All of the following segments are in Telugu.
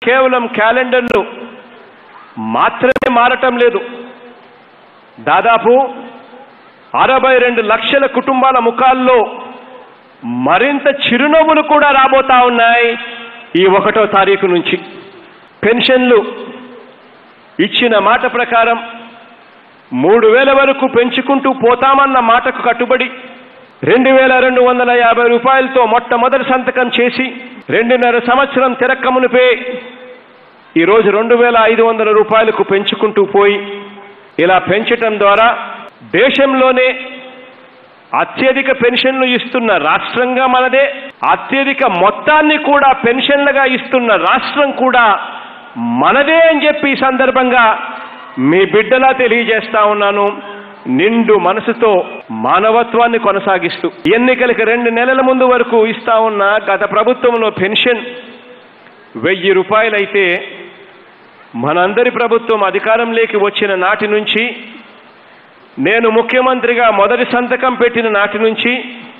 కేవలం క్యాలెండర్లు మాత్రమే మారటం లేదు దాదాపు అరవై రెండు లక్షల కుటుంబాల ముఖాల్లో మరింత చిరునవ్వులు కూడా రాబోతా ఉన్నాయి ఈ ఒకటో తారీఖు నుంచి పెన్షన్లు ఇచ్చిన మాట ప్రకారం మూడు వేల వరకు పెంచుకుంటూ పోతామన్న మాటకు కట్టుబడి రెండు వేల రెండు వందల యాభై రూపాయలతో మొట్టమొదటి సంతకం చేసి రెండున్నర సంవత్సరం తిరక్కమునిపే ఈరోజు రెండు వేల ఐదు వందల రూపాయలకు పెంచుకుంటూ పోయి ఇలా పెంచటం ద్వారా దేశంలోనే అత్యధిక పెన్షన్లు ఇస్తున్న రాష్ట్రంగా మనదే అత్యధిక మొత్తాన్ని కూడా పెన్షన్లుగా ఇస్తున్న రాష్ట్రం కూడా మనదే అని చెప్పి ఈ సందర్భంగా మీ బిడ్డలా తెలియజేస్తా ఉన్నాను నిండు మనసుతో మానవత్వాన్ని కొనసాగిస్తూ ఎన్నికలకి రెండు నెలల ముందు వరకు ఇస్తా ఉన్న గత ప్రభుత్వంలో పెన్షన్ వెయ్యి రూపాయలైతే మనందరి ప్రభుత్వం అధికారంలోకి వచ్చిన నాటి నుంచి నేను ముఖ్యమంత్రిగా మొదటి సంతకం పెట్టిన నాటి నుంచి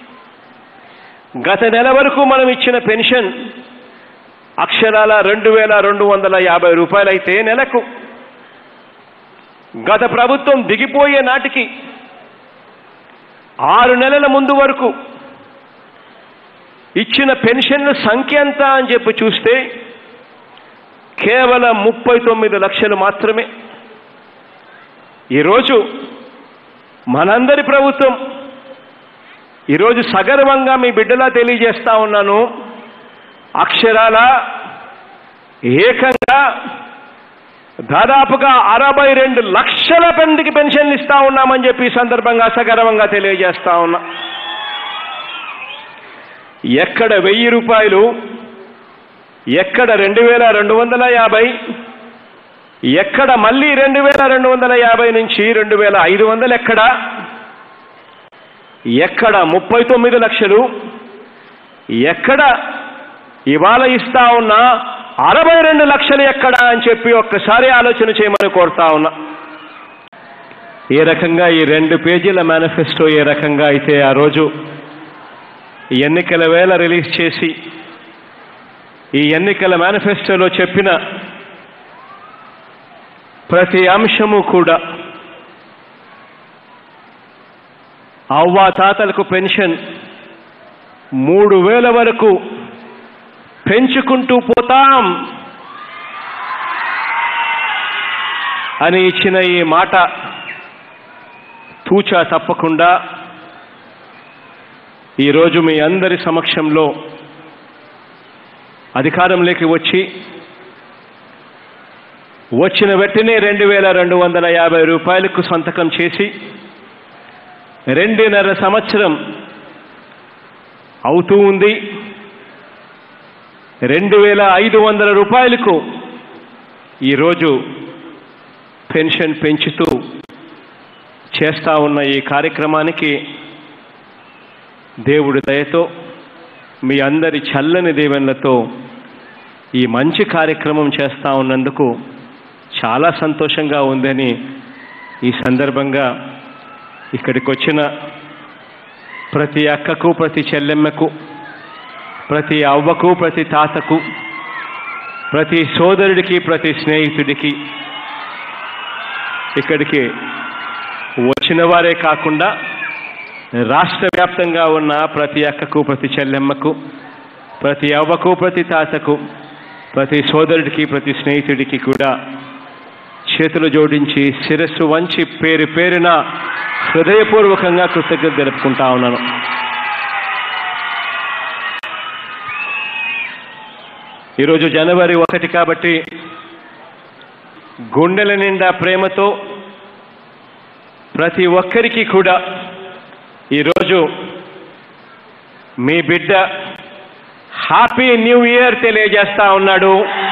గత నెల వరకు మనం ఇచ్చిన పెన్షన్ అక్షరాల రెండు వేల రెండు వందల యాభై రూపాయలైతే నెలకు గత ప్రభుత్వం దిగిపోయే నాటికి ఆరు నెలల ముందు వరకు ఇచ్చిన పెన్షన్ల సంఖ్య ఎంత అని చెప్పి చూస్తే కేవలం ముప్పై తొమ్మిది లక్షలు మాత్రమే ఈరోజు మనందరి ప్రభుత్వం ఈరోజు సగర్వంగా మీ బిడ్డలా తెలియజేస్తా ఉన్నాను అక్షరాల ఏకంగా దాదాపుగా అరవై రెండు లక్షల మందికి పెన్షన్లు ఇస్తా ఉన్నామని చెప్పి ఈ సందర్భంగా సగర్వంగా తెలియజేస్తా ఉన్నా ఎక్కడ వెయ్యి రూపాయలు ఎక్కడ రెండు వేల రెండు వందల యాభై ఎక్కడ మళ్ళీ రెండు వేల రెండు వందల యాభై నుంచి రెండు వేల ఐదు వందలు ఎక్కడ ఎక్కడ ముప్పై తొమ్మిది లక్షలు ఎక్కడ ఇవాళ ఇస్తా ఉన్న అరవై రెండు లక్షలు ఎక్కడ అని చెప్పి ఒక్కసారి ఆలోచన చేయమని కోరుతా ఉన్నా ఏ రకంగా ఈ రెండు పేజీల మేనిఫెస్టో ఏ రకంగా అయితే ఆ రోజు ఎన్నికల వేళ రిలీజ్ చేసి ఈ ఎన్నికల మేనిఫెస్టోలో చెప్పిన ప్రతి అంశము కూడా అవ్వా తాతలకు పెన్షన్ మూడు వేల వరకు పెంచుకుంటూ పోతాం అని ఇచ్చిన ఈ మాట తూచా తప్పకుండా ఈరోజు మీ అందరి సమక్షంలో అధికారంలోకి వచ్చి వచ్చిన వెంటనే రెండు వేల రెండు వందల యాభై రూపాయలకు సంతకం చేసి రెండున్నర సంవత్సరం అవుతూ ఉంది రెండు వేల ఐదు వందల రూపాయలకు ఈరోజు పెన్షన్ పెంచుతూ చేస్తా ఉన్న ఈ కార్యక్రమానికి దేవుడి దయతో మీ అందరి చల్లని దీవెనలతో ఈ మంచి కార్యక్రమం చేస్తా ఉన్నందుకు చాలా సంతోషంగా ఉందని ఈ సందర్భంగా ఇక్కడికి వచ్చిన ప్రతి అక్కకు ప్రతి చెల్లెమ్మకు ప్రతి అవ్వకు ప్రతి తాతకు ప్రతి సోదరుడికి ప్రతి స్నేహితుడికి ఇక్కడికి వచ్చిన వారే కాకుండా రాష్ట్ర వ్యాప్తంగా ఉన్న ప్రతి అక్కకు ప్రతి చెల్లెమ్మకు ప్రతి అవ్వకు ప్రతి తాతకు ప్రతి సోదరుడికి ప్రతి స్నేహితుడికి కూడా చేతులు జోడించి శిరస్సు వంచి పేరు పేరున హృదయపూర్వకంగా కృతజ్ఞత తెలుపుకుంటా ఉన్నాను ఈరోజు జనవరి ఒకటి కాబట్టి గుండెల నిండా ప్రేమతో ప్రతి ఒక్కరికి కూడా ఈరోజు మీ బిడ్డ హ్యాపీ న్యూ ఇయర్ తెలియజేస్తా ఉన్నాడు